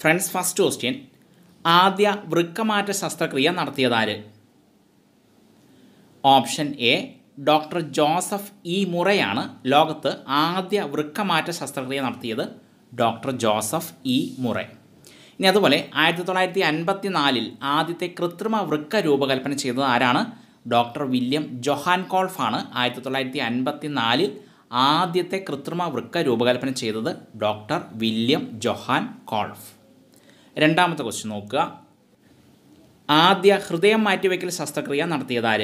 friends first question ആദ്യ വൃക്കമാറ്റ ശസ്ത്രക്രിയ നടത്തിയതാര് option A doctor Joseph E മുറയാണ് ലോകത്ത് ആദ്യ വൃക്കമാറ്റ ശസ്ത്രക്രിയ നടത്തിയത് ഡോക്ടർ ജോസഫ് ഇ മുറ ഇനി അതുപോലെ ആയിരത്തി തൊള്ളായിരത്തി അൻപത്തി നാലിൽ ആദ്യത്തെ കൃത്രിമ വൃക്ക രൂപകൽപ്പന ചെയ്തത് ആരാണ് ഡോക്ടർ വില്യം ജൊഹാൻ കോൾഫ് ആണ് ആയിരത്തി തൊള്ളായിരത്തി അൻപത്തി നാലിൽ ആദ്യത്തെ കൃത്രിമ വൃക്ക രൂപകൽപ്പന ചെയ്തത് ഡോക്ടർ വില്യം ജൊഹാൻ കോൾഫ് രണ്ടാമത്തെ ക്വസ്റ്റ്യൻ നോക്കുക ആദ്യ ഹൃദയം മാറ്റിവെക്കൽ ശസ്ത്രക്രിയ നടത്തിയതാര്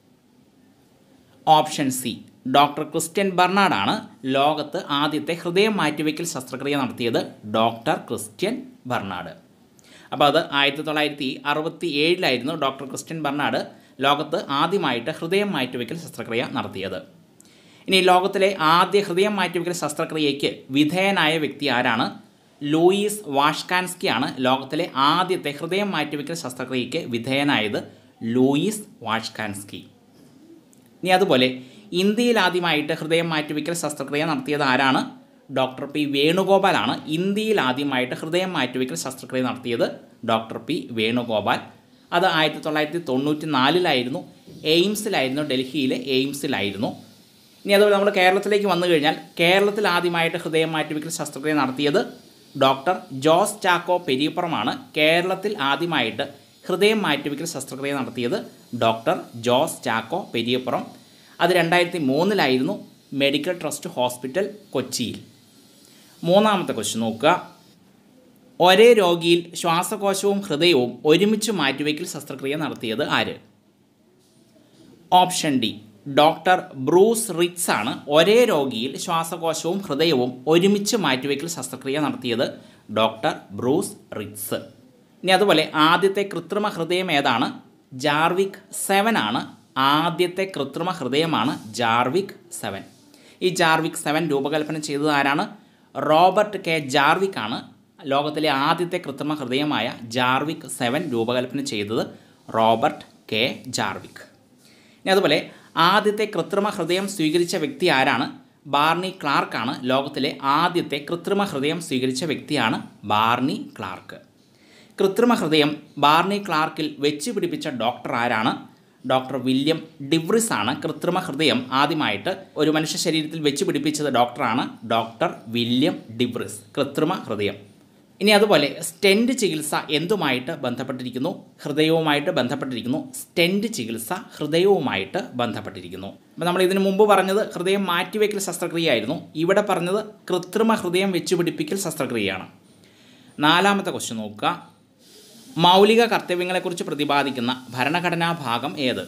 ഓപ്ഷൻ സി ഡോക്ടർ ക്രിസ്ത്യൻ ബർണാഡാണ് ലോകത്ത് ആദ്യത്തെ ഹൃദയം മാറ്റിവെക്കൽ ശസ്ത്രക്രിയ നടത്തിയത് ഡോക്ടർ ക്രിസ്ത്യൻ ബർണാഡ് അപ്പോൾ അത് ആയിരത്തി തൊള്ളായിരത്തി അറുപത്തി ഏഴിലായിരുന്നു ഡോക്ടർ ക്രിസ്ത്യൻ ബർണാഡ് ലോകത്ത് ആദ്യമായിട്ട് ഹൃദയം മാറ്റിവെക്കൽ ശസ്ത്രക്രിയ നടത്തിയത് ഇനി ലോകത്തിലെ ആദ്യ ഹൃദയം മാറ്റിവെക്കൽ ശസ്ത്രക്രിയയ്ക്ക് വിധേയനായ വ്യക്തി ആരാണ് ലൂയിസ് വാഷ്കാൻസ്കിയാണ് ലോകത്തിലെ ആദ്യത്തെ ഹൃദയം മാറ്റിവെക്കൽ ശസ്ത്രക്രിയയ്ക്ക് വിധേയനായത് ലൂയിസ് വാഷ്കാൻസ്കി ഇനി അതുപോലെ ഇന്ത്യയിൽ ആദ്യമായിട്ട് ഹൃദയം മാറ്റിവെക്കൽ ശസ്ത്രക്രിയ നടത്തിയത് ആരാണ് ഡോക്ടർ പി വേണുഗോപാലാണ് ഇന്ത്യയിൽ ആദ്യമായിട്ട് ഹൃദയം മാറ്റിവെക്കൽ ശസ്ത്രക്രിയ നടത്തിയത് ഡോക്ടർ പി വേണുഗോപാൽ അത് ആയിരത്തി തൊള്ളായിരത്തി തൊണ്ണൂറ്റി നാലിലായിരുന്നു എയിംസിലായിരുന്നു ഡൽഹിയിലെ എയിംസിലായിരുന്നു ഇനി അതുപോലെ നമ്മൾ കേരളത്തിലേക്ക് വന്നു കഴിഞ്ഞാൽ കേരളത്തിൽ ആദ്യമായിട്ട് ഹൃദയം മാറ്റിവെക്കൽ ശസ്ത്രക്രിയ നടത്തിയത് ഡോക്ടർ ജോസ് ചാക്കോ പെരിയപ്പുറമാണ് കേരളത്തിൽ ആദ്യമായിട്ട് ഹൃദയം മാറ്റിവെക്കൽ ശസ്ത്രക്രിയ നടത്തിയത് ഡോക്ടർ ജോസ് ചാക്കോ പെരിയപ്പുറം അത് രണ്ടായിരത്തി മൂന്നിലായിരുന്നു മെഡിക്കൽ ട്രസ്റ്റ് ഹോസ്പിറ്റൽ കൊച്ചിയിൽ മൂന്നാമത്തെ ക്വസ്റ്റ്യൻ നോക്കുക ഒരേ രോഗിയിൽ ശ്വാസകോശവും ഹൃദയവും ഒരുമിച്ച് മാറ്റിവെക്കൽ ശസ്ത്രക്രിയ നടത്തിയത് ആര് option D doctor Bruce Reitz ആണ് ഒരേ രോഗിയിൽ ശ്വാസകോശവും ഹൃദയവും ഒരുമിച്ച് മാറ്റിവെക്കൽ ശസ്ത്രക്രിയ നടത്തിയത് ഡോക്ടർ ബ്രൂസ് റിറ്റ്സ് ഇനി അതുപോലെ ആദ്യത്തെ കൃത്രിമ ഹൃദയം ഏതാണ് ജാർവിക് സെവൻ ആണ് ആദ്യത്തെ കൃത്രിമ ഹൃദയമാണ് ജാർവിക് സെവൻ ഈ ജാർവിക് സെവൻ രൂപകൽപ്പന ചെയ്തത് ആരാണ് റോബർട്ട് കെ ജാർവിക് ആണ് ലോകത്തിലെ ആദ്യത്തെ കൃത്രിമ ഹൃദയമായ ജാർവിക് സെവൻ രൂപകൽപ്പന ചെയ്തത് റോബർട്ട് കെ ജാർവിക് ഇനി അതുപോലെ ആദ്യത്തെ കൃത്രിമ ഹൃദയം സ്വീകരിച്ച വ്യക്തി ആരാണ് ബാർണി ക്ലാർക്കാണ് ലോകത്തിലെ ആദ്യത്തെ കൃത്രിമ ഹൃദയം സ്വീകരിച്ച വ്യക്തിയാണ് ബാർണി ക്ലാർക്ക് കൃത്രിമ ഹൃദയം ബാർണി ക്ലാർക്കിൽ വെച്ച് പിടിപ്പിച്ച ഡോക്ടർ ആരാണ് ഡോക്ടർ വില്യം ഡിവ്രിസ് ആണ് കൃത്രിമ ഹൃദയം ആദ്യമായിട്ട് ഒരു മനുഷ്യ ശരീരത്തിൽ വെച്ച് പിടിപ്പിച്ചത് ഡോക്ടറാണ് ഡോക്ടർ വില്യം ഡിവ്രിസ് കൃത്രിമ ഹൃദയം ഇനി അതുപോലെ സ്റ്റെൻറ്റ് ചികിത്സ എന്തുമായിട്ട് ബന്ധപ്പെട്ടിരിക്കുന്നു ഹൃദയവുമായിട്ട് ബന്ധപ്പെട്ടിരിക്കുന്നു സ്റ്റെൻറ്റ് ചികിത്സ ഹൃദയവുമായിട്ട് ബന്ധപ്പെട്ടിരിക്കുന്നു അപ്പോൾ നമ്മൾ ഇതിനു മുമ്പ് പറഞ്ഞത് ഹൃദയം മാറ്റിവെക്കൽ ശസ്ത്രക്രിയയായിരുന്നു ഇവിടെ പറഞ്ഞത് കൃത്രിമ ഹൃദയം വെച്ചുപിടിപ്പിക്കൽ ശസ്ത്രക്രിയയാണ് നാലാമത്തെ ക്വസ്റ്റ്യൻ നോക്കുക മൗലിക കർത്തവ്യങ്ങളെക്കുറിച്ച് പ്രതിപാദിക്കുന്ന ഭരണഘടനാ ഭാഗം ഏത്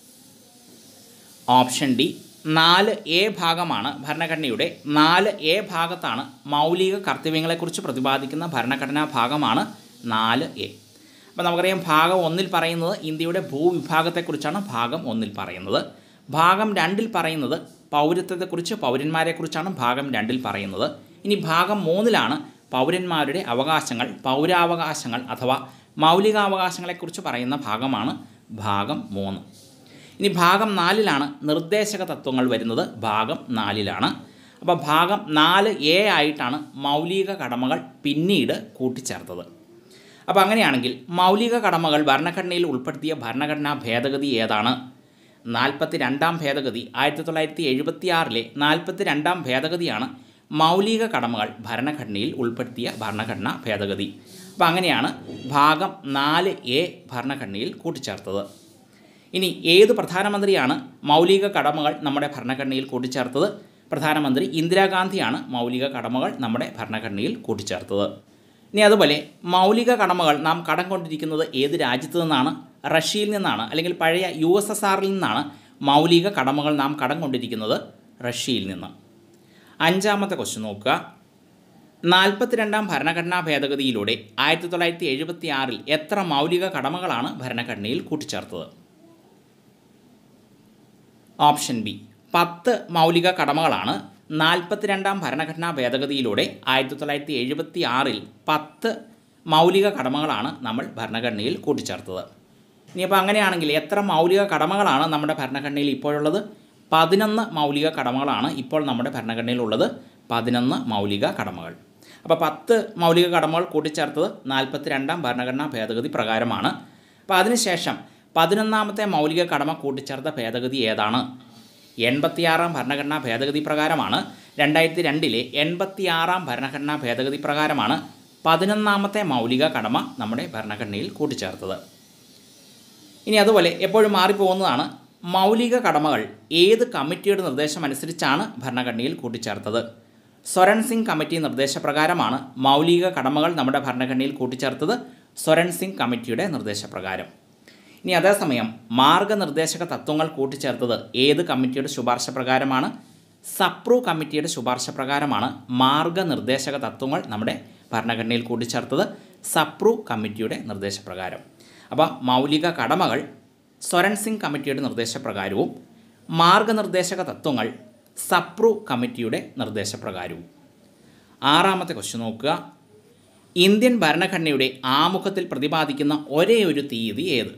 ഓപ്ഷൻ ഡി നാല് എ ഭാഗമാണ് ഭരണഘടനയുടെ നാല് എ ഭാഗത്താണ് മൗലിക കർത്തവ്യങ്ങളെക്കുറിച്ച് പ്രതിപാദിക്കുന്ന ഭരണഘടനാ ഭാഗമാണ് നാല് എ അപ്പോൾ നമുക്കറിയാം ഭാഗം ഒന്നിൽ പറയുന്നത് ഇന്ത്യയുടെ ഭൂവിഭാഗത്തെക്കുറിച്ചാണ് ഭാഗം ഒന്നിൽ പറയുന്നത് ഭാഗം രണ്ടിൽ പറയുന്നത് പൗരത്വത്തെക്കുറിച്ച് പൗരന്മാരെക്കുറിച്ചാണ് ഭാഗം രണ്ടിൽ പറയുന്നത് ഇനി ഭാഗം മൂന്നിലാണ് പൗരന്മാരുടെ അവകാശങ്ങൾ പൗരാവകാശങ്ങൾ അഥവാ മൗലികാവകാശങ്ങളെക്കുറിച്ച് പറയുന്ന ഭാഗമാണ് ഭാഗം മൂന്ന് ഇനി ഭാഗം നാലിലാണ് നിർദ്ദേശക തത്വങ്ങൾ വരുന്നത് ഭാഗം നാലിലാണ് അപ്പോൾ ഭാഗം നാല് എ ആയിട്ടാണ് മൗലിക കടമകൾ പിന്നീട് കൂട്ടിച്ചേർത്തത് അപ്പോൾ അങ്ങനെയാണെങ്കിൽ മൗലിക കടമകൾ ഭരണഘടനയിൽ ഉൾപ്പെടുത്തിയ ഭരണഘടനാ ഭേദഗതി ഏതാണ് നാൽപ്പത്തി രണ്ടാം ഭേദഗതി ആയിരത്തി തൊള്ളായിരത്തി എഴുപത്തി ആറിലെ നാൽപ്പത്തി രണ്ടാം ഭേദഗതിയാണ് മൗലിക കടമകൾ ഭരണഘടനയിൽ ഉൾപ്പെടുത്തിയ ഭരണഘടനാ ഭേദഗതി അപ്പോൾ അങ്ങനെയാണ് ഭാഗം നാല് എ ഭരണഘടനയിൽ കൂട്ടിച്ചേർത്തത് ഇനി ഏത് പ്രധാനമന്ത്രിയാണ് മൗലിക കടമകൾ നമ്മുടെ ഭരണഘടനയിൽ കൂട്ടിച്ചേർത്തത് പ്രധാനമന്ത്രി ഇന്ദിരാഗാന്ധിയാണ് മൗലിക കടമകൾ നമ്മുടെ ഭരണഘടനയിൽ കൂട്ടിച്ചേർത്തത് ഇനി അതുപോലെ മൗലിക കടമകൾ നാം കടം കൊണ്ടിരിക്കുന്നത് ഏത് രാജ്യത്തു നിന്നാണ് റഷ്യയിൽ നിന്നാണ് അല്ലെങ്കിൽ പഴയ യു എസ് എസ് ആറിൽ നിന്നാണ് മൗലിക കടമകൾ നാം കടം കൊണ്ടിരിക്കുന്നത് റഷ്യയിൽ നിന്ന് അഞ്ചാമത്തെ ക്വസ്റ്റ്യൻ നോക്കുക നാൽപ്പത്തിരണ്ടാം ഭരണഘടനാ ഭേദഗതിയിലൂടെ ആയിരത്തി തൊള്ളായിരത്തി എഴുപത്തി ആറിൽ എത്ര മൗലിക കടമകളാണ് ഭരണഘടനയിൽ കൂട്ടിച്ചേർത്തത് ഓപ്ഷൻ ബി പത്ത് മൗലിക കടമകളാണ് നാൽപ്പത്തിരണ്ടാം ഭരണഘടനാ ഭേദഗതിയിലൂടെ ആയിരത്തി തൊള്ളായിരത്തി എഴുപത്തി ആറിൽ പത്ത് മൗലിക കടമകളാണ് നമ്മൾ ഭരണഘടനയിൽ കൂട്ടിച്ചേർത്തത് ഇനിയിപ്പോൾ അങ്ങനെയാണെങ്കിൽ എത്ര മൗലിക കടമകളാണ് നമ്മുടെ ഭരണഘടനയിൽ ഇപ്പോഴുള്ളത് പതിനൊന്ന് മൗലിക കടമകളാണ് ഇപ്പോൾ നമ്മുടെ ഭരണഘടനയിലുള്ളത് പതിനൊന്ന് മൗലിക കടമകൾ അപ്പോൾ പത്ത് മൗലിക കടമകൾ കൂട്ടിച്ചേർത്തത് നാൽപ്പത്തി രണ്ടാം ഭരണഘടനാ ഭേദഗതി പ്രകാരമാണ് അപ്പോൾ അതിനുശേഷം പതിനൊന്നാമത്തെ മൗലിക കടമ കൂട്ടിച്ചേർത്ത ഭേദഗതി ഏതാണ് എൺപത്തിയാറാം ഭരണഘടനാ ഭേദഗതി പ്രകാരമാണ് രണ്ടായിരത്തി രണ്ടിലെ എൺപത്തിയാറാം ഭരണഘടനാ ഭേദഗതി പ്രകാരമാണ് പതിനൊന്നാമത്തെ മൗലിക കടമ നമ്മുടെ ഭരണഘടനയിൽ കൂട്ടിച്ചേർത്തത് ഇനി അതുപോലെ എപ്പോഴും മാറിപ്പോകുന്നതാണ് മൗലിക കടമകൾ ഏത് കമ്മിറ്റിയുടെ നിർദ്ദേശം അനുസരിച്ചാണ് ഭരണഘടനയിൽ കൂട്ടിച്ചേർത്തത് സ്വരൺ സിംഗ് കമ്മിറ്റി നിർദ്ദേശപ്രകാരമാണ് മൗലിക കടമകൾ നമ്മുടെ ഭരണഘടനയിൽ കൂട്ടിച്ചേർത്തത് സ്വരൺ സിംഗ് കമ്മിറ്റിയുടെ നിർദ്ദേശപ്രകാരം ഇനി അതേസമയം മാർഗനിർദ്ദേശക തത്വങ്ങൾ കൂട്ടിച്ചേർത്തത് ഏത് കമ്മിറ്റിയുടെ ശുപാർശ പ്രകാരമാണ് സപ്രു കമ്മിറ്റിയുടെ ശുപാർശ പ്രകാരമാണ് മാർഗനിർദ്ദേശക തത്വങ്ങൾ നമ്മുടെ ഭരണഘടനയിൽ കൂട്ടിച്ചേർത്തത് സപ്രു കമ്മിറ്റിയുടെ നിർദ്ദേശപ്രകാരം അപ്പോൾ മൗലിക കടമകൾ സ്വരൺ സിംഗ് കമ്മിറ്റിയുടെ നിർദ്ദേശപ്രകാരവും മാർഗനിർദ്ദേശക തത്വങ്ങൾ സപ്രു കമ്മിറ്റിയുടെ നിർദ്ദേശപ്രകാരവും ആറാമത്തെ ക്വസ്റ്റ്യൻ നോക്കുക ഇന്ത്യൻ ഭരണഘടനയുടെ ആമുഖത്തിൽ പ്രതിപാദിക്കുന്ന ഒരേ ഒരു തീയതി ഏത്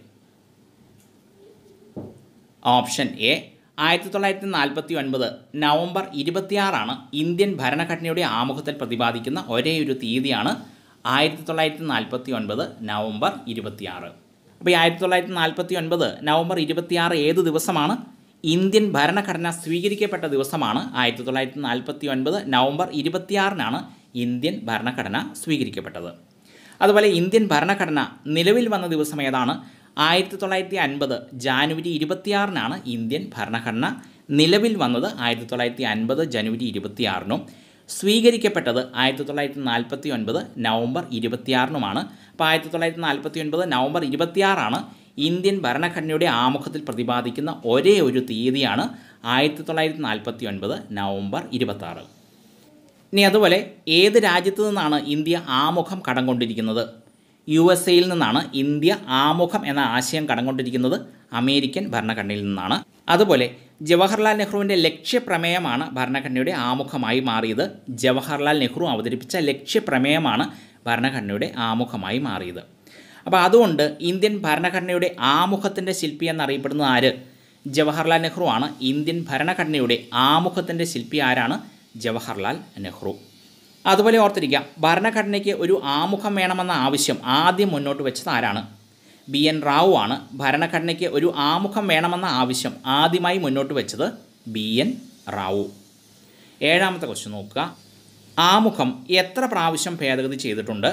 ഓപ്ഷൻ എ ആയിരത്തി തൊള്ളായിരത്തി നാൽപ്പത്തി ഒൻപത് നവംബർ ഇരുപത്തിയാറാണ് ഇന്ത്യൻ ഭരണഘടനയുടെ ആമുഖത്തിൽ പ്രതിപാദിക്കുന്ന ഒരേ ഒരു തീയതിയാണ് ആയിരത്തി തൊള്ളായിരത്തി നാൽപ്പത്തി ഒൻപത് നവംബർ ഇരുപത്തിയാറ് അപ്പോൾ ഈ ആയിരത്തി തൊള്ളായിരത്തി നാൽപ്പത്തി ഒൻപത് നവംബർ ഇരുപത്തിയാറ് ഏത് ദിവസമാണ് ഇന്ത്യൻ ഭരണഘടന സ്വീകരിക്കപ്പെട്ട ദിവസമാണ് ആയിരത്തി തൊള്ളായിരത്തി നാൽപ്പത്തി ഒൻപത് നവംബർ ഇരുപത്തിയാറിനാണ് ഇന്ത്യൻ ഭരണഘടന സ്വീകരിക്കപ്പെട്ടത് അതുപോലെ ഇന്ത്യൻ ഭരണഘടന നിലവിൽ വന്ന ദിവസം ഏതാണ് ആയിരത്തി തൊള്ളായിരത്തി അൻപത് ജാനുവരി ഇരുപത്തിയാറിനാണ് ഇന്ത്യൻ ഭരണഘടന നിലവിൽ വന്നത് ആയിരത്തി തൊള്ളായിരത്തി അൻപത് ജനുവരി ഇരുപത്തിയാറിനും സ്വീകരിക്കപ്പെട്ടത് ആയിരത്തി തൊള്ളായിരത്തി നാൽപ്പത്തി ഒൻപത് നവംബർ ഇരുപത്തിയാറിനുമാണ് അപ്പോൾ ആയിരത്തി തൊള്ളായിരത്തി നാൽപ്പത്തി ഒൻപത് നവംബർ ഇരുപത്തിയാറാണ് ഇന്ത്യൻ ഭരണഘടനയുടെ ആമുഖത്തിൽ പ്രതിപാദിക്കുന്ന ഒരേ ഒരു തീയതിയാണ് ആയിരത്തി തൊള്ളായിരത്തി നാൽപ്പത്തി ഒൻപത് നവംബർ ഇരുപത്താറ് ഇനി അതുപോലെ ഏത് രാജ്യത്തു നിന്നാണ് ഇന്ത്യ ആമുഖം കടം കൊണ്ടിരിക്കുന്നത് യു എസ് എയിൽ നിന്നാണ് ഇന്ത്യ ആമുഖം എന്ന ആശയം കടം കൊണ്ടിരിക്കുന്നത് അമേരിക്കൻ ഭരണഘടനയിൽ നിന്നാണ് അതുപോലെ ജവഹർലാൽ നെഹ്റുവിൻ്റെ ലക്ഷ്യപ്രമേയമാണ് ഭരണഘടനയുടെ ആമുഖമായി മാറിയത് ജവഹർലാൽ നെഹ്റു അവതരിപ്പിച്ച ലക്ഷ്യപ്രമേയമാണ് ഭരണഘടനയുടെ ആമുഖമായി മാറിയത് അപ്പോൾ അതുകൊണ്ട് ഇന്ത്യൻ ഭരണഘടനയുടെ ആമുഖത്തിൻ്റെ ശില്പി എന്നറിയപ്പെടുന്ന ആര് ജവഹർലാൽ നെഹ്റു ആണ് ഇന്ത്യൻ ഭരണഘടനയുടെ ആമുഖത്തിൻ്റെ ശില്പി ആരാണ് ജവഹർലാൽ നെഹ്റു അതുപോലെ ഓർത്തിരിക്കാം ഭരണഘടനയ്ക്ക് ഒരു ആമുഖം വേണമെന്ന ആവശ്യം ആദ്യം മുന്നോട്ട് വെച്ചത് ആരാണ് ബി എൻ റാവു ആണ് ഭരണഘടനയ്ക്ക് ഒരു ആമുഖം വേണമെന്ന ആവശ്യം ആദ്യമായി മുന്നോട്ട് വെച്ചത് ബി എൻ റാവു ഏഴാമത്തെ ക്വസ്റ്റ്യൻ നോക്കുക ആമുഖം എത്ര പ്രാവശ്യം ഭേദഗതി ചെയ്തിട്ടുണ്ട്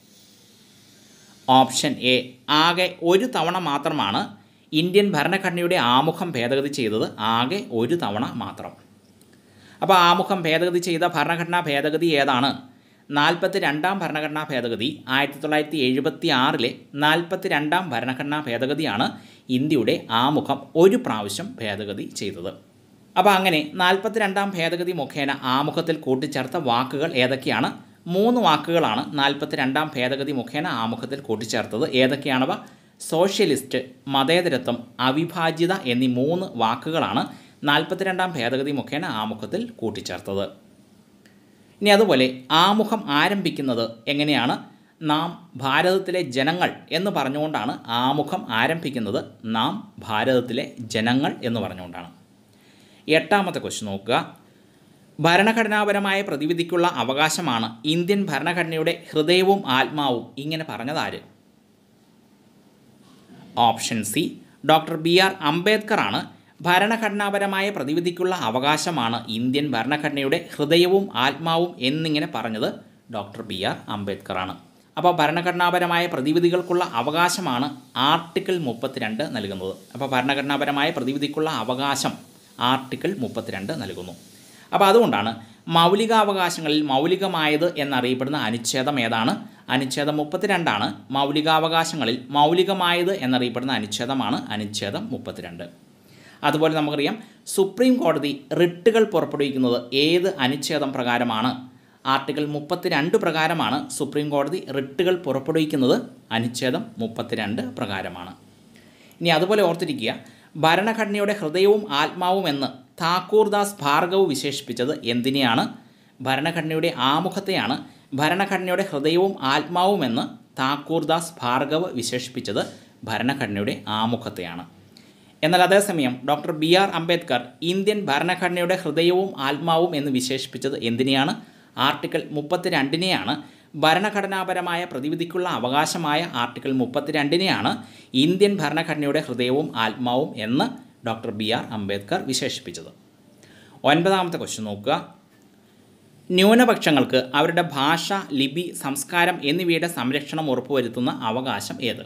ഓപ്ഷൻ എ ആകെ ഒരു തവണ മാത്രമാണ് ഇന്ത്യൻ ഭരണഘടനയുടെ ആമുഖം ഭേദഗതി ചെയ്തത് ആകെ ഒരു തവണ മാത്രം അപ്പോൾ ആമുഖം ഭേദഗതി ചെയ്ത ഭരണഘടനാ ഭേദഗതി ഏതാണ് നാൽപ്പത്തി രണ്ടാം ഭരണഘടനാ ഭേദഗതി ആയിരത്തി തൊള്ളായിരത്തി എഴുപത്തി ആറിലെ നാൽപ്പത്തി രണ്ടാം ഭരണഘടനാ ഭേദഗതിയാണ് ഇന്ത്യയുടെ ആമുഖം ഒരു പ്രാവശ്യം ഭേദഗതി ചെയ്തത് അപ്പോൾ അങ്ങനെ നാൽപ്പത്തി രണ്ടാം ഭേദഗതി മുഖേന ആമുഖത്തിൽ കൂട്ടിച്ചേർത്ത വാക്കുകൾ ഏതൊക്കെയാണ് മൂന്ന് വാക്കുകളാണ് നാൽപ്പത്തി രണ്ടാം ഭേദഗതി മുഖേന ആമുഖത്തിൽ കൂട്ടിച്ചേർത്തത് ഏതൊക്കെയാണവ സോഷ്യലിസ്റ്റ് മതേതരത്വം അവിഭാജ്യത എന്നീ മൂന്ന് വാക്കുകളാണ് നാൽപ്പത്തിരണ്ടാം ഭേദഗതി മുഖേന ആമുഖത്തിൽ കൂട്ടിച്ചേർത്തത് ഇനി അതുപോലെ ആമുഖം ആരംഭിക്കുന്നത് എങ്ങനെയാണ് നാം ഭാരതത്തിലെ ജനങ്ങൾ എന്ന് പറഞ്ഞുകൊണ്ടാണ് ആമുഖം ആരംഭിക്കുന്നത് നാം ഭാരതത്തിലെ ജനങ്ങൾ എന്ന് പറഞ്ഞുകൊണ്ടാണ് എട്ടാമത്തെ ക്വസ്റ്റ്യൻ നോക്കുക ഭരണഘടനാപരമായ പ്രതിവിധിക്കുള്ള അവകാശമാണ് ഇന്ത്യൻ ഭരണഘടനയുടെ ഹൃദയവും ആത്മാവും ഇങ്ങനെ പറഞ്ഞതാര് option C doctor B R Ambedkar ആണ് ഭരണഘടനാപരമായ പ്രതിവിധിക്കുള്ള അവകാശമാണ് ഇന്ത്യൻ ഭരണഘടനയുടെ ഹൃദയവും ആത്മാവും എന്നിങ്ങനെ പറഞ്ഞത് ഡോക്ടർ ബി ആർ അംബേദ്കർ ആണ് അപ്പോൾ ഭരണഘടനാപരമായ പ്രതിവിധികൾക്കുള്ള അവകാശമാണ് ആർട്ടിക്കിൾ മുപ്പത്തിരണ്ട് നൽകുന്നത് അപ്പോൾ ഭരണഘടനാപരമായ പ്രതിവിധിക്കുള്ള അവകാശം ആർട്ടിക്കിൾ മുപ്പത്തിരണ്ട് നൽകുന്നു അപ്പോൾ അതുകൊണ്ടാണ് മൗലികാവകാശങ്ങളിൽ മൗലികമായത് എന്നറിയപ്പെടുന്ന അനുച്ഛേദം ഏതാണ് അനുച്ഛേദം മുപ്പത്തിരണ്ടാണ് മൗലികാവകാശങ്ങളിൽ മൗലികമായത് എന്നറിയപ്പെടുന്ന അനുച്ഛേദമാണ് അനുച്ഛേദം മുപ്പത്തിരണ്ട് അതുപോലെ നമുക്കറിയാം സുപ്രീം കോടതി റിട്ടുകൾ പുറപ്പെടുവിക്കുന്നത് ഏത് അനുച്ഛേദം പ്രകാരമാണ് ആർട്ടിക്കിൾ മുപ്പത്തിരണ്ട് പ്രകാരമാണ് സുപ്രീം കോടതി റിട്ടുകൾ പുറപ്പെടുവിക്കുന്നത് അനുച്ഛേദം മുപ്പത്തിരണ്ട് പ്രകാരമാണ് ഇനി അതുപോലെ ഓർത്തിരിക്കുക ഭരണഘടനയുടെ ഹൃദയവും ആത്മാവും എന്ന് താക്കൂർദാസ് ഭാർഗവ് വിശേഷിപ്പിച്ചത് എന്തിനെയാണ് ഭരണഘടനയുടെ ആമുഖത്തെയാണ് ഭരണഘടനയുടെ ഹൃദയവും ആത്മാവും എന്ന് താക്കൂർദാസ് ഭാർഗവ് വിശേഷിപ്പിച്ചത് ഭരണഘടനയുടെ ആമുഖത്തെയാണ് എന്നാൽ അതേസമയം doctor B R Ambedkar Indian ഭരണഘടനയുടെ ഹൃദയവും ആത്മാവും എന്ന് വിശേഷിപ്പിച്ചത് എന്തിനെയാണ് ആർട്ടിക്കിൾ മുപ്പത്തിരണ്ടിനെയാണ് ഭരണഘടനാപരമായ പ്രതിവിധിക്കുള്ള അവകാശമായ ആർട്ടിക്കിൾ മുപ്പത്തിരണ്ടിനെയാണ് ഇന്ത്യൻ ഭരണഘടനയുടെ ഹൃദയവും ആത്മാവും എന്ന് ഡോക്ടർ ബി ആർ അംബേദ്കർ വിശേഷിപ്പിച്ചത് ഒൻപതാമത്തെ ക്വസ്റ്റ്യൻ നോക്കുക ന്യൂനപക്ഷങ്ങൾക്ക് അവരുടെ ഭാഷ ലിപി സംസ്കാരം എന്നിവയുടെ സംരക്ഷണം ഉറപ്പുവരുത്തുന്ന അവകാശം ഏത്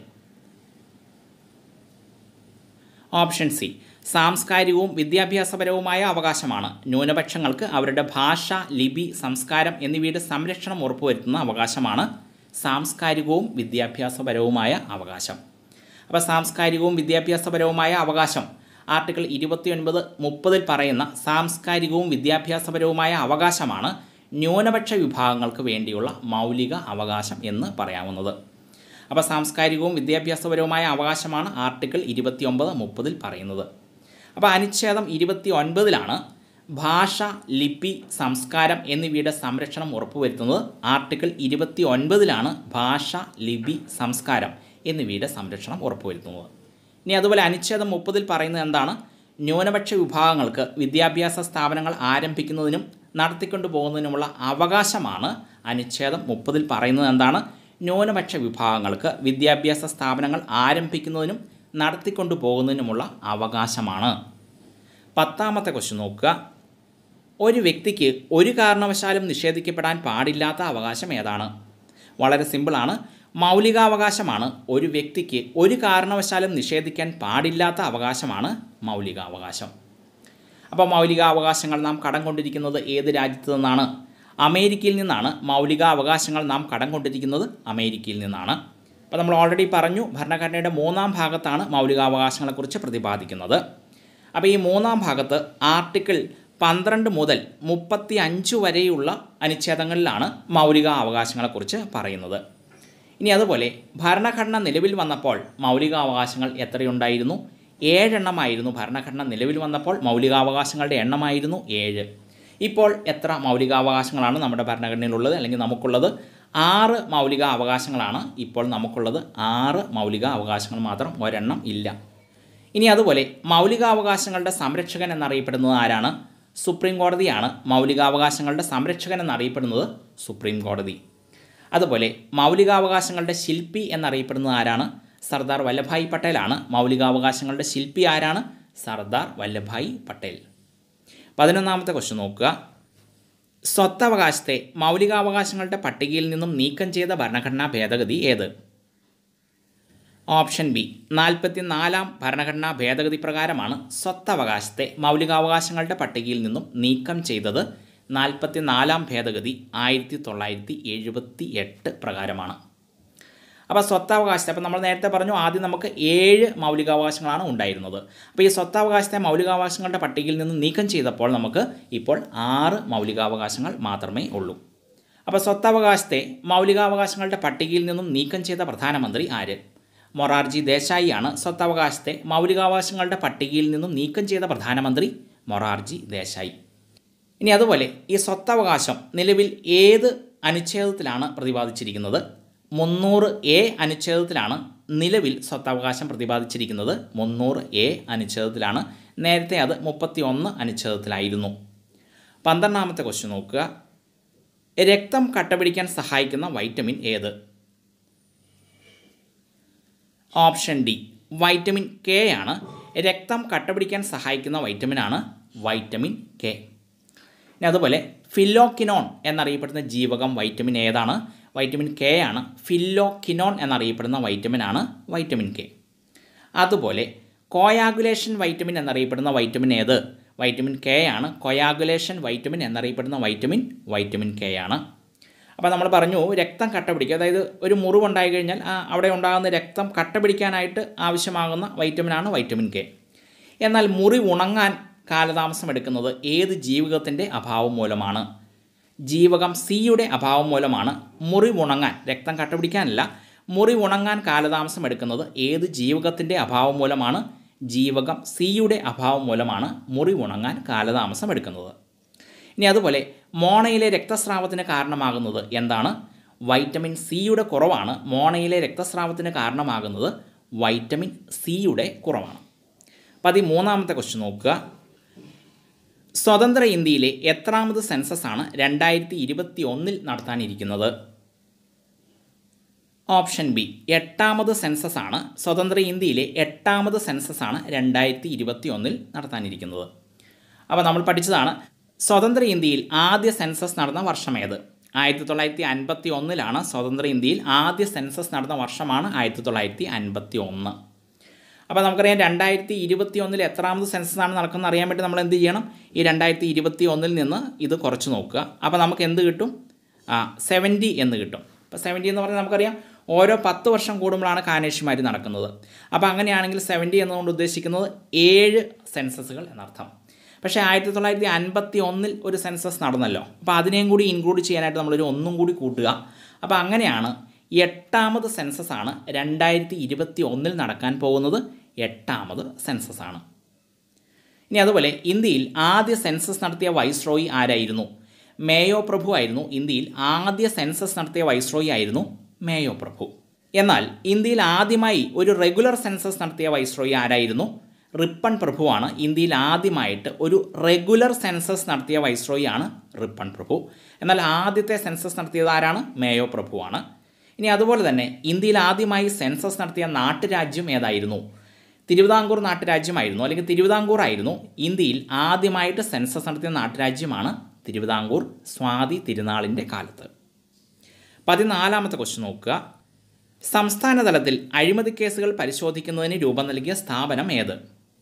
ഓപ്ഷൻ സി സാംസ്കാരികവും വിദ്യാഭ്യാസപരവുമായ അവകാശമാണ് ന്യൂനപക്ഷങ്ങൾക്ക് അവരുടെ ഭാഷ ലിപി സംസ്കാരം എന്നിവയുടെ സംരക്ഷണം ഉറപ്പുവരുത്തുന്ന അവകാശമാണ് സാംസ്കാരികവും വിദ്യാഭ്യാസപരവുമായ അവകാശം അപ്പോൾ സാംസ്കാരികവും വിദ്യാഭ്യാസപരവുമായ അവകാശം ആർട്ടിക്കിൾ ഇരുപത്തിയൊൻപത് മുപ്പതിൽ പറയുന്ന സാംസ്കാരികവും വിദ്യാഭ്യാസപരവുമായ അവകാശമാണ് ന്യൂനപക്ഷ വിഭാഗങ്ങൾക്ക് വേണ്ടിയുള്ള മൗലിക അവകാശം എന്ന് പറയാവുന്നത് അപ്പോൾ സാംസ്കാരികവും വിദ്യാഭ്യാസപരവുമായ അവകാശമാണ് ആർട്ടിക്കിൾ ഇരുപത്തിയൊമ്പത് മുപ്പതിൽ പറയുന്നത് അപ്പോൾ അനുച്ഛേദം ഇരുപത്തി ഒൻപതിലാണ് ഭാഷ ലിപി സംസ്കാരം എന്നിവയുടെ സംരക്ഷണം ഉറപ്പുവരുത്തുന്നത് ആർട്ടിക്കിൾ ഇരുപത്തി ഒൻപതിലാണ് ഭാഷ ലിപി സംസ്കാരം എന്നിവയുടെ സംരക്ഷണം ഉറപ്പുവരുത്തുന്നത് ഇനി അതുപോലെ അനുച്ഛേദം മുപ്പതിൽ പറയുന്നത് എന്താണ് ന്യൂനപക്ഷ വിഭാഗങ്ങൾക്ക് വിദ്യാഭ്യാസ സ്ഥാപനങ്ങൾ ആരംഭിക്കുന്നതിനും നടത്തിക്കൊണ്ടു പോകുന്നതിനുമുള്ള അവകാശമാണ് അനുച്ഛേദം മുപ്പതിൽ പറയുന്നത് എന്താണ് ന്യൂനപക്ഷ വിഭാഗങ്ങൾക്ക് വിദ്യാഭ്യാസ സ്ഥാപനങ്ങൾ ആരംഭിക്കുന്നതിനും നടത്തിക്കൊണ്ടു പോകുന്നതിനുമുള്ള അവകാശമാണ് പത്താമത്തെ ക്വസ്റ്റ്യൻ നോക്കുക ഒരു വ്യക്തിക്ക് ഒരു കാരണവശാലും നിഷേധിക്കപ്പെടാൻ പാടില്ലാത്ത അവകാശം ഏതാണ് വളരെ സിമ്പിളാണ് മൗലികാവകാശമാണ് ഒരു വ്യക്തിക്ക് ഒരു കാരണവശാലും നിഷേധിക്കാൻ പാടില്ലാത്ത അവകാശമാണ് മൗലികാവകാശം അപ്പോൾ മൗലികാവകാശങ്ങൾ നാം കടം കൊണ്ടിരിക്കുന്നത് ഏത് രാജ്യത്തു നിന്നാണ് അമേരിക്കയിൽ നിന്നാണ് മൗലികാവകാശങ്ങൾ നാം കടം കൊണ്ടിരിക്കുന്നത് അമേരിക്കയിൽ നിന്നാണ് അപ്പോൾ നമ്മൾ ഓൾറെഡി പറഞ്ഞു ഭരണഘടനയുടെ മൂന്നാം ഭാഗത്താണ് മൗലികാവകാശങ്ങളെക്കുറിച്ച് പ്രതിപാദിക്കുന്നത് അപ്പോൾ ഈ മൂന്നാം ഭാഗത്ത് ആർട്ടിക്കിൾ പന്ത്രണ്ട് മുതൽ മുപ്പത്തി അഞ്ച് വരെയുള്ള അനുച്ഛേദങ്ങളിലാണ് മൗലിക അവകാശങ്ങളെക്കുറിച്ച് പറയുന്നത് ഇനി അതുപോലെ ഭരണഘടന നിലവിൽ വന്നപ്പോൾ മൗലികാവകാശങ്ങൾ എത്രയുണ്ടായിരുന്നു ഏഴെണ്ണമായിരുന്നു ഭരണഘടന നിലവിൽ വന്നപ്പോൾ മൗലികാവകാശങ്ങളുടെ എണ്ണമായിരുന്നു ഏഴ് ഇപ്പോൾ എത്ര മൗലികാവകാശങ്ങളാണ് നമ്മുടെ ഭരണഘടനയിലുള്ളത് അല്ലെങ്കിൽ നമുക്കുള്ളത് ആറ് മൗലിക അവകാശങ്ങളാണ് ഇപ്പോൾ നമുക്കുള്ളത് ആറ് മൗലിക അവകാശങ്ങൾ മാത്രം ഒരെണ്ണം ഇല്ല ഇനി അതുപോലെ മൗലികാവകാശങ്ങളുടെ സംരക്ഷകൻ എന്നറിയപ്പെടുന്നത് ആരാണ് സുപ്രീം കോടതിയാണ് മൗലികാവകാശങ്ങളുടെ സംരക്ഷകൻ എന്നറിയപ്പെടുന്നത് സുപ്രീം കോടതി അതുപോലെ മൗലികാവകാശങ്ങളുടെ ശില്പി എന്നറിയപ്പെടുന്നത് ആരാണ് സർദാർ വല്ലഭായ് പട്ടേലാണ് മൗലികാവകാശങ്ങളുടെ ശില്പി ആരാണ് സർദാർ വല്ലഭായ് പട്ടേൽ പതിനൊന്നാമത്തെ ക്വസ്റ്റ്യൻ നോക്കുക സ്വത്തവകാശത്തെ മൗലികാവകാശങ്ങളുടെ പട്ടികയിൽ നിന്നും നീക്കം ചെയ്ത ഭരണഘടനാ ഭേദഗതി ഏത് ഓപ്ഷൻ ബി നാൽപ്പത്തി നാലാം ഭരണഘടനാ ഭേദഗതി പ്രകാരമാണ് സ്വത്തവകാശത്തെ മൗലികാവകാശങ്ങളുടെ പട്ടികയിൽ നിന്നും നീക്കം ചെയ്തത് നാൽപ്പത്തി നാലാം ഭേദഗതി ആയിരത്തി തൊള്ളായിരത്തി എഴുപത്തി എട്ട് പ്രകാരമാണ് അപ്പോൾ സ്വത്തവകാശത്തെ അപ്പോൾ നമ്മൾ നേരത്തെ പറഞ്ഞു ആദ്യം നമുക്ക് ഏഴ് മൗലികാവകാശങ്ങളാണ് ഉണ്ടായിരുന്നത് അപ്പോൾ ഈ സ്വത്തവകാശത്തെ മൗലികാവകാശങ്ങളുടെ പട്ടികയിൽ നിന്ന് നീക്കം ചെയ്തപ്പോൾ നമുക്ക് ഇപ്പോൾ ആറ് മൗലികാവകാശങ്ങൾ മാത്രമേ ഉള്ളൂ അപ്പോൾ സ്വത്തവകാശത്തെ മൗലികാവകാശങ്ങളുടെ പട്ടികയിൽ നിന്നും നീക്കം ചെയ്ത പ്രധാനമന്ത്രി ആര് മൊറാർജി ദേശായിയാണ് സ്വത്തവകാശത്തെ മൗലികാവകാശങ്ങളുടെ പട്ടികയിൽ നിന്നും നീക്കം ചെയ്ത പ്രധാനമന്ത്രി മൊറാർജി ദേശായി ഇനി അതുപോലെ ഈ സ്വത്തവകാശം നിലവിൽ ഏത് അനുച്ഛേദത്തിലാണ് പ്രതിപാദിച്ചിരിക്കുന്നത് മുന്നൂറ് എ അനുച്ഛേദത്തിലാണ് നിലവിൽ സ്വത്തവകാശം പ്രതിപാദിച്ചിരിക്കുന്നത് മുന്നൂറ് എ അനുച്ഛേദത്തിലാണ് നേരത്തെ അത് മുപ്പത്തി ഒന്ന് അനുച്ഛേദത്തിലായിരുന്നു പന്ത്രണ്ടാമത്തെ ക്വസ്റ്റ്യൻ നോക്കുക രക്തം കട്ടപിടിക്കാൻ സഹായിക്കുന്ന വൈറ്റമിൻ ഏത് ഓപ്ഷൻ ഡി വൈറ്റമിൻ കെ ആണ് രക്തം കട്ടപിടിക്കാൻ സഹായിക്കുന്ന വൈറ്റമിനാണ് വൈറ്റമിൻ കെ ഇനി അതുപോലെ ഫില്ലോക്കിനോൺ എന്നറിയപ്പെടുന്ന ജീവകം വൈറ്റമിൻ ഏതാണ് വൈറ്റമിൻ കെ ആണ് ഫില്ലോക്കിനോൺ എന്നറിയപ്പെടുന്ന വൈറ്റമിനാണ് വൈറ്റമിൻ കെ അതുപോലെ കോയാഗുലേഷൻ വൈറ്റമിൻ എന്നറിയപ്പെടുന്ന വൈറ്റമിൻ ഏത് വൈറ്റമിൻ കെ ആണ് കൊയാഗുലേഷൻ വൈറ്റമിൻ എന്നറിയപ്പെടുന്ന വൈറ്റമിൻ വൈറ്റമിൻ കെ ആണ് അപ്പോൾ നമ്മൾ പറഞ്ഞു രക്തം കട്ട പിടിക്കുക അതായത് ഒരു മുറിവുണ്ടായി കഴിഞ്ഞാൽ ആ അവിടെ ഉണ്ടാകുന്ന രക്തം കട്ട പിടിക്കാനായിട്ട് ആവശ്യമാകുന്ന വൈറ്റമിനാണ് വൈറ്റമിൻ കെ എന്നാൽ മുറി ഉണങ്ങാൻ കാലതാമസം എടുക്കുന്നത് ഏത് ജീവകത്തിൻ്റെ അഭാവം മൂലമാണ് ജീവകം സിയുടെ അഭാവം മൂലമാണ് മുറി ഉണങ്ങാൻ രക്തം കട്ടപിടിക്കാനല്ല മുറി ഉണങ്ങാൻ കാലതാമസം എടുക്കുന്നത് ഏത് ജീവകത്തിൻ്റെ അഭാവം മൂലമാണ് ജീവകം സിയുടെ അഭാവം മൂലമാണ് മുറി ഉണങ്ങാൻ കാലതാമസം എടുക്കുന്നത് ഇനി അതുപോലെ മോണയിലെ രക്തസ്രാവത്തിന് കാരണമാകുന്നത് എന്താണ് വൈറ്റമിൻ സിയുടെ കുറവാണ് മോണയിലെ രക്തസ്രാവത്തിന് കാരണമാകുന്നത് വൈറ്റമിൻ സിയുടെ കുറവാണ് പതിമൂന്നാമത്തെ ക്വസ്റ്റ്യൻ നോക്കുക സ്വതന്ത്ര ഇന്ത്യയിലെ എത്രാമത് സെൻസസ് ആണ് രണ്ടായിരത്തി ഇരുപത്തി ഒന്നിൽ നടത്താനിരിക്കുന്നത് ഓപ്ഷൻ ബി എട്ടാമത് സെൻസസ് ആണ് സ്വതന്ത്ര ഇന്ത്യയിലെ എട്ടാമത് സെൻസസ് ആണ് രണ്ടായിരത്തി ഇരുപത്തി ഒന്നിൽ നടത്താനിരിക്കുന്നത് അപ്പോൾ നമ്മൾ പഠിച്ചതാണ് സ്വതന്ത്ര ഇന്ത്യയിൽ ആദ്യ സെൻസസ് നടന്ന വർഷമേത് ആയിരത്തി തൊള്ളായിരത്തി അൻപത്തി ഒന്നിലാണ് സ്വതന്ത്ര ഇന്ത്യയിൽ ആദ്യ സെൻസസ് നടന്ന വർഷമാണ് ആയിരത്തി തൊള്ളായിരത്തി അൻപത്തി ഒന്ന് അപ്പോൾ നമുക്കറിയാം രണ്ടായിരത്തി ഇരുപത്തി ഒന്നിൽ എത്രാമത് സെൻസസ് ആണ് നടക്കുന്നത് അറിയാൻ വേണ്ടി നമ്മൾ എന്ത് ചെയ്യണം ഈ രണ്ടായിരത്തി ഇരുപത്തി ഒന്നിൽ നിന്ന് ഇത് കുറച്ച് നോക്കുക അപ്പോൾ നമുക്ക് എന്ത് കിട്ടും ആ സെവൻറ്റി എന്ന് കിട്ടും അപ്പോൾ സെവൻറ്റി എന്ന് പറഞ്ഞാൽ നമുക്കറിയാം ഓരോ പത്ത് വർഷം കൂടുമ്പോഴാണ് കാനേഷിമാർ നടക്കുന്നത് അപ്പോൾ അങ്ങനെയാണെങ്കിൽ സെവൻറ്റി എന്നുകൊണ്ട് ഉദ്ദേശിക്കുന്നത് ഏഴ് സെൻസസുകൾ എന്നർത്ഥം പക്ഷേ ആയിരത്തി തൊള്ളായിരത്തി അൻപത്തി ഒന്നിൽ ഒരു സെൻസസ് നടന്നല്ലോ അപ്പോൾ അതിനെയും കൂടി ഇൻക്ലൂഡ് ചെയ്യാനായിട്ട് നമ്മളൊരു ഒന്നും കൂടി കൂട്ടുക അപ്പോൾ അങ്ങനെയാണ് എട്ടാമത് സെൻസസ് ആണ് രണ്ടായിരത്തി ഇരുപത്തി ഒന്നിൽ നടക്കാൻ പോകുന്നത് എട്ടാമത് സെൻസസ് ആണ് ഇനി അതുപോലെ ഇന്ത്യയിൽ ആദ്യ സെൻസസ് നടത്തിയ വൈസ്രോയി ആരായിരുന്നു മേയോ പ്രഭു ആയിരുന്നു ഇന്ത്യയിൽ ആദ്യ സെൻസസ് നടത്തിയ വൈസ്രോയി ആയിരുന്നു മേയോ പ്രഭു എന്നാൽ ഇന്ത്യയിൽ ആദ്യമായി ഒരു റെഗുലർ സെൻസസ് നടത്തിയ വൈസ്രോയി ആരായിരുന്നു റിപ്പൺ പ്രഭുവാണ് ഇന്ത്യയിൽ ആദ്യമായിട്ട് ഒരു റെഗുലർ സെൻസസ് നടത്തിയ വൈസ്രോയി ആണ് റിപ്പൺ പ്രഭു എന്നാൽ ആദ്യത്തെ സെൻസസ് നടത്തിയത് ആരാണ് മേയോ പ്രഭുവാണ് ഇനി അതുപോലെ തന്നെ ഇന്ത്യയിൽ ആദ്യമായി സെൻസസ് നടത്തിയ നാട്ടുരാജ്യം ഏതായിരുന്നു തിരുവിതാംകൂർ നാട്ടുരാജ്യമായിരുന്നു അല്ലെങ്കിൽ തിരുവിതാംകൂർ ആയിരുന്നു ഇന്ത്യയിൽ ആദ്യമായിട്ട് സെൻസസ് നടത്തിയ നാട്ടുരാജ്യമാണ് തിരുവിതാംകൂർ സ്വാതി തിരുനാളിൻ്റെ കാലത്ത് പതിനാലാമത്തെ ക്വസ്റ്റ്യൻ നോക്കുക സംസ്ഥാന തലത്തിൽ അഴിമതി കേസുകൾ പരിശോധിക്കുന്നതിന് രൂപം നൽകിയ സ്ഥാപനം ഏത്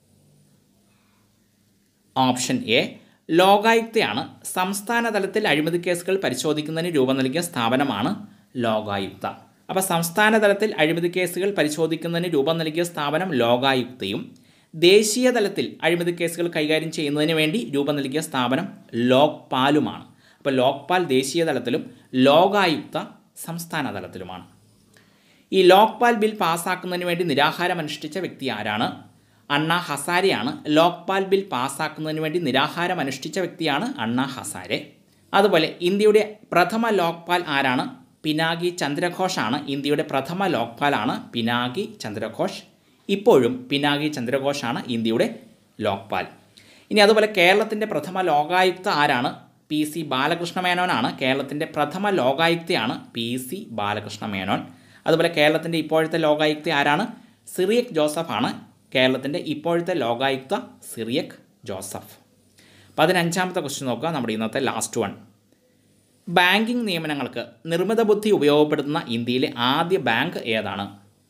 ഓപ്ഷൻ എ ലോകായുക്തയാണ് സംസ്ഥാന തലത്തിൽ അഴിമതി കേസുകൾ പരിശോധിക്കുന്നതിന് രൂപം നൽകിയ സ്ഥാപനമാണ് ലോകായുക്ത അപ്പോൾ സംസ്ഥാന തലത്തിൽ അഴിമതി കേസുകൾ പരിശോധിക്കുന്നതിന് രൂപം നൽകിയ സ്ഥാപനം ലോകായുക്തയും ദേശീയ തലത്തിൽ അഴിമതി കേസുകൾ കൈകാര്യം ചെയ്യുന്നതിന് വേണ്ടി രൂപം നൽകിയ സ്ഥാപനം ലോക്പാലുമാണ് അപ്പോൾ ലോക്പാൽ ദേശീയ തലത്തിലും ലോകായുക്ത സംസ്ഥാന തലത്തിലുമാണ് ഈ ലോക്പാൽ ബിൽ പാസ്സാക്കുന്നതിന് വേണ്ടി നിരാഹാരം അനുഷ്ഠിച്ച വ്യക്തി ആരാണ് അണ്ണ ഹസാരെയാണ് ലോക്പാൽ ബിൽ പാസ്സാക്കുന്നതിന് വേണ്ടി നിരാഹാരം അനുഷ്ഠിച്ച വ്യക്തിയാണ് അണ്ണ ഹസാരെ അതുപോലെ ഇന്ത്യയുടെ പ്രഥമ ലോക്പാൽ ആരാണ് പിനാകി ചന്ദ്രഘോഷാണ് ഇന്ത്യയുടെ പ്രഥമ ലോക്പാലാണ് പിനാകി ചന്ദ്രഘോഷ് ഇപ്പോഴും പിനാകി ചന്ദ്രഘോഷാണ് ഇന്ത്യയുടെ ലോക്പാൽ ഇനി അതുപോലെ കേരളത്തിൻ്റെ പ്രഥമ ലോകായുക്ത ആരാണ് പി സി ബാലകൃഷ്ണ മേനോനാണ് കേരളത്തിൻ്റെ പ്രഥമ ലോകായുക്തയാണ് പി സി ബാലകൃഷ്ണ മേനോൻ അതുപോലെ കേരളത്തിൻ്റെ ഇപ്പോഴത്തെ ലോകായുക്ത ആരാണ് സിറിയക് ജോസഫാണ് കേരളത്തിൻ്റെ ഇപ്പോഴത്തെ ലോകായുക്ത സിറിയക് ജോസഫ് പതിനഞ്ചാമത്തെ ക്വസ്റ്റ്യൻ നോക്കുക നമ്മുടെ ഇന്നത്തെ ലാസ്റ്റ് വൺ ബാങ്കിംഗ് നിയമനങ്ങൾക്ക് നിർമ്മിത ബുദ്ധി ഉപയോഗപ്പെടുത്തുന്ന ഇന്ത്യയിലെ ആദ്യ ബാങ്ക് ഏതാണ്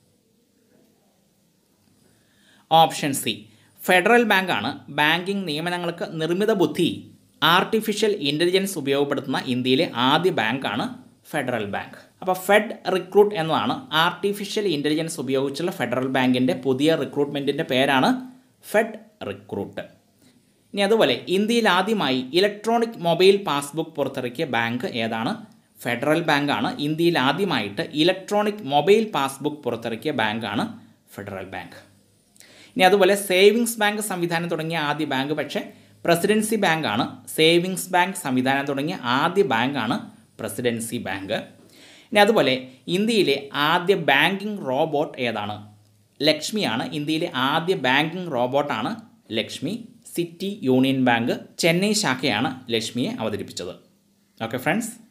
ഓപ്ഷൻ സി ഫെഡറൽ ബാങ്കാണ് ബാങ്കിംഗ് നിയമനങ്ങൾക്ക് നിർമ്മിത ബുദ്ധി ആർട്ടിഫിഷ്യൽ ഇൻ്റലിജൻസ് ഉപയോഗപ്പെടുത്തുന്ന ഇന്ത്യയിലെ ആദ്യ ബാങ്കാണ് ഫെഡറൽ ബാങ്ക് അപ്പോൾ ഫെഡ് റിക്രൂട്ട് എന്നതാണ് ആർട്ടിഫിഷ്യൽ ഇൻ്റലിജൻസ് ഉപയോഗിച്ചുള്ള ഫെഡറൽ ബാങ്കിൻ്റെ പുതിയ റിക്രൂട്ട്മെൻറ്റിൻ്റെ പേരാണ് ഫെഡ് റിക്രൂട്ട് ഇനി അതുപോലെ ഇന്ത്യയിൽ ആദ്യമായി ഇലക്ട്രോണിക് മൊബൈൽ പാസ്ബുക്ക് പുറത്തിറക്കിയ ബാങ്ക് ഏതാണ് ഫെഡറൽ ബാങ്കാണ് ഇന്ത്യയിൽ ആദ്യമായിട്ട് ഇലക്ട്രോണിക് മൊബൈൽ പാസ്ബുക്ക് പുറത്തിറക്കിയ ബാങ്കാണ് ഫെഡറൽ ബാങ്ക് ഇനി അതുപോലെ സേവിങ്സ് ബാങ്ക് സംവിധാനം തുടങ്ങിയ ആദ്യ ബാങ്ക് പക്ഷേ പ്രസിഡൻസി ബാങ്കാണ് സേവിങ്സ് ബാങ്ക് സംവിധാനം തുടങ്ങിയ ആദ്യ ബാങ്കാണ് പ്രസിഡൻസി ബാങ്ക് ഇനി അതുപോലെ ഇന്ത്യയിലെ ആദ്യ ബാങ്കിംഗ് റോബോട്ട് ഏതാണ് ലക്ഷ്മിയാണ് ഇന്ത്യയിലെ ആദ്യ ബാങ്കിംഗ് റോബോട്ടാണ് Lakshmi city union bank Chennai ശാഖയാണ് ലക്ഷ്മിയെ അവതരിപ്പിച്ചത് ഓക്കെ ഫ്രണ്ട്സ്